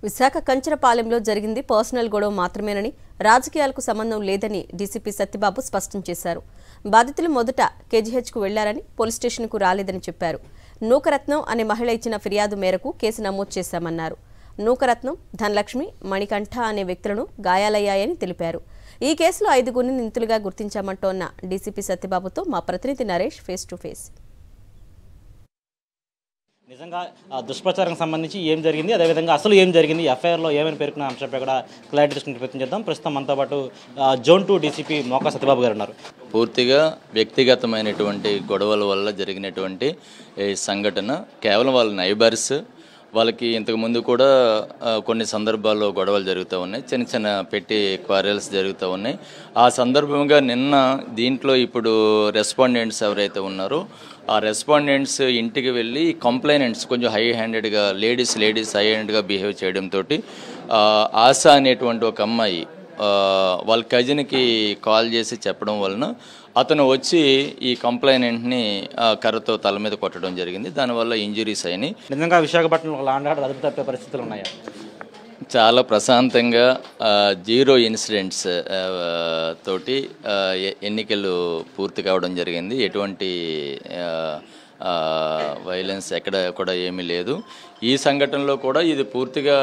విశాఖ కంచరపాలెంలో జరిగింది పర్సనల్ గొడవ మాత్రమేనని రాజకీయాలకు సంబంధం లేదని డీసీపీ సత్యబాబు స్పష్టం చేశారు బాధితులు మొదట కేజీహెచ్కు వెళ్లారని పోలీస్ స్టేషన్కు రాలేదని చెప్పారు నూకరత్నం అనే మహిళ ఇచ్చిన ఫిర్యాదు మేరకు కేసు నమోదు చేశామన్నారు నూకరత్నం ధనలక్ష్మి మణికంఠ అనే వ్యక్తులను గాయాలయ్యాయని తెలిపారు ఈ కేసులో ఐదుగురిని నిందితులుగా గుర్తించామంటోన్న డీసీపీ సత్యబాబుతో మా ప్రతినిధి నరేష్ ఫేస్ టు ఫేస్ నిజంగా ఆ దుష్ప్రచారం సంబంధించి ఏం జరిగింది అదేవిధంగా అసలు ఏం జరిగింది ఎఫ్ఐఆర్లో ఏమైనా పేర్కొన్న అంశంపై కూడా క్లారిటీ తీసుకునే ప్రయత్నం చేద్దాం ప్రస్తుతం మనతో పాటు ఆ, zone two DCP Moka Satyababu garu ఉన్నారు పూర్తిగా వ్యక్తిగతమైనటువంటి గొడవల వల్ల జరిగినటువంటి ఈ సంఘటన కేవలం వాళ్ళ నైబర్స్ వాళ్ళకి ఇంతకు ముందు కూడా ఆ, కొన్ని సందర్భాల్లో గొడవలు జరుగుతూ ఉన్నాయి చిన్న చిన్న పెట్టి క్వారల్స్ జరుగుతూ ఉన్నాయి ఆ సందర్భంగా నిన్న దీంట్లో ఇప్పుడు రెస్పాండెంట్స్ ఎవరైతే ఉన్నారో ఆ రెస్పాండెంట్స్ ఇంటికి వెళ్ళి కంప్లైనెంట్స్ కొంచెం హై హ్యాండెడ్గా లేడీస్ లేడీస్ హై హ్యాండెడ్గా బిహేవ్ చేయడంతో ఆశ అనేటువంటి ఒక అమ్మాయి ఆ, వాళ్ళ కజిన్కి కాల్ చేసి చెప్పడం వలన అతను వచ్చి ఈ కంప్లైనెంట్ని ఆ, కర్రతో తల మీద కొట్టడం జరిగింది దానివల్ల ఇంజురీస్ అయినాయి నిజంగా విశాఖపట్నంలో ఒక లాండ్ ఆర్డర్ అదుపు తప్పే పరిస్థితులు ఉన్నాయా చాలా ప్రశాంతంగా ఆ, జీరో ఇన్సిడెంట్స్ ఆ, తోటి ఆ, ఎ- ఎన్నికలు పూర్తి కావడం జరిగింది ఎటువంటి ఆ, ఆ, వైలెన్స్ ఎక్కడ కూడా ఏమీ లేదు ఈ సంఘటనలో కూడా ఇది పూర్తిగా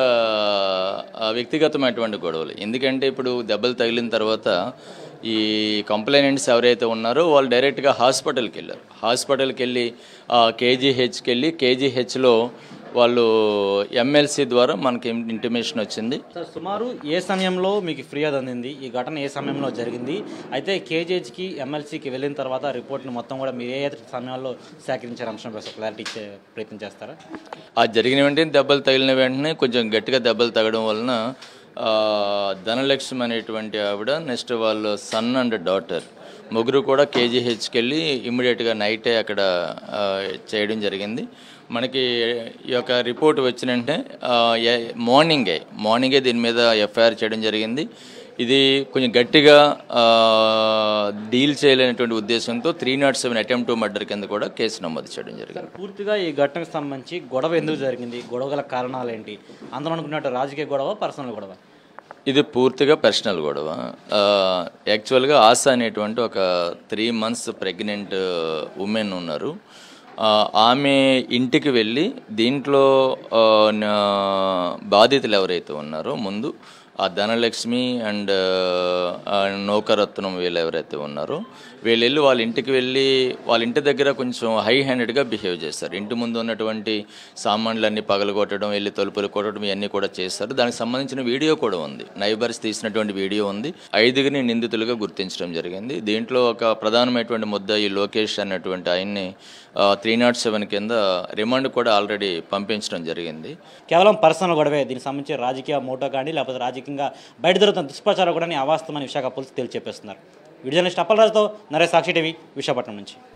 ఆ, వ్యక్తిగతమైనటువంటి గొడవలు ఎందుకంటే ఇప్పుడు దెబ్బలు తగిలిన తర్వాత ఈ కంప్లైనెంట్స్ ఎవరైతే ఉన్నారో వాళ్ళు డైరెక్ట్గా హాస్పిటల్కి వెళ్ళారు హాస్పిటల్కి వెళ్ళి కేజీహెచ్కి వెళ్ళి కేజీహెచ్లో వాళ్ళు ఎమ్మెల్సీ ద్వారా మనకి ఇంటిమేషన్ వచ్చింది సార్ సుమారు ఏ సమయంలో మీకు ఫిర్యాదు అందింది ఈ ఘటన ఏ సమయంలో జరిగింది అయితే కేజీహెచ్కి ఎమ్మెల్సీకి వెళ్ళిన తర్వాత రిపోర్ట్ని మొత్తం కూడా మీరు ఏ ఏ సమయాల్లో సేకరించారు అంశంపై ఒకసారి క్లారిటీ ఇచ్చే ప్రయత్నం చేస్తారా ఆ జరిగిన వెంటనే దెబ్బలు తగిలిన వెంటనే కొంచెం గట్టిగా దెబ్బలు తగడం వలన ఆ, ధనలక్ష్మి అనేటువంటి ఆవిడ నెక్స్ట్ వాళ్ళ సన్ అండ్ డాటర్ ముగ్గురు కూడా కేజీహెచ్కి వెళ్ళి ఇమ్మీడియట్గా నైటే అక్కడ ఆ, చేయడం జరిగింది మనకి ఈ యొక్క రిపోర్ట్ వచ్చిన వెంటనే ఆ, ఏ- మార్నింగే మార్నింగే దీని మీద ఎఫ్ఐఆర్ చేయడం జరిగింది ఇది కొంచెం గట్టిగా ఆ, డీల్ చేయలేనటువంటి ఉద్దేశంతో three not seven attempt to murder కింద కూడా కేసు నమోదు చేయడం జరిగింది పూర్తిగా ఈ ఘటనకు సంబంధించి గొడవ ఎందుకు జరిగింది గొడవ గల కారణాలు ఏంటి అందరూ అనుకున్నట్టు రాజకీయ గొడవ పర్సనల్ గొడవ ఇది పూర్తిగా పర్సనల్ గొడవ ఆ, యాక్చువల్గా ఆశ అనేటువంటి ఒక త్రీ మంత్స్ ప్రెగ్నెంట్ ఉమెన్ ఉన్నారు ఆ, ఆమె ఇంటికి వెళ్ళి దీంట్లో ఆ, నా- బాధితులు ఎవరైతే ఉన్నారో ముందు ఆ ధనలక్ష్మి అండ్ ఆ, నౌకరత్నం వీళ్ళు ఎవరైతే ఉన్నారో వీళ్ళు వెళ్ళి వాళ్ళ ఇంటికి వెళ్ళి వాళ్ళ ఇంటి దగ్గర కొంచెం హై హ్యాండెడ్గా బిహేవ్ చేస్తారు ఇంటి ముందు ఉన్నటువంటి సామాన్లన్నీ పగలగొట్టడం వెళ్ళి తలుపులు కొట్టడం ఇవన్నీ కూడా చేస్తారు దానికి సంబంధించిన వీడియో కూడా ఉంది నైబర్స్ తీసినటువంటి వీడియో ఉంది ఐదుగురిని నిందితులుగా గుర్తించడం జరిగింది దీంట్లో ఒక ప్రధానమైనటువంటి ముద్ద ఈ లోకేష్ అన్నటువంటి ఆయన్ని త్రీ నాట్ సెవెన్ కింద రిమాండ్ కూడా ఆల్రెడీ పంపించడం జరిగింది కేవలం పర్సనల్ గొడవే దీనికి సంబంధించి రాజకీయ మోటో కానీ లేకపోతే రాజకీయంగా బయట జరుగుతున్న దుష్ప్రచారం కూడా అవాస్తవమని విశాఖ పోలీసు తేల్చి చెప్పేస్తున్నారు వీడియో జర్నలిస్ట్ అప్పలరాజుతో నరేష్ సాక్షి టీవీ విశాఖపట్నం నుంచి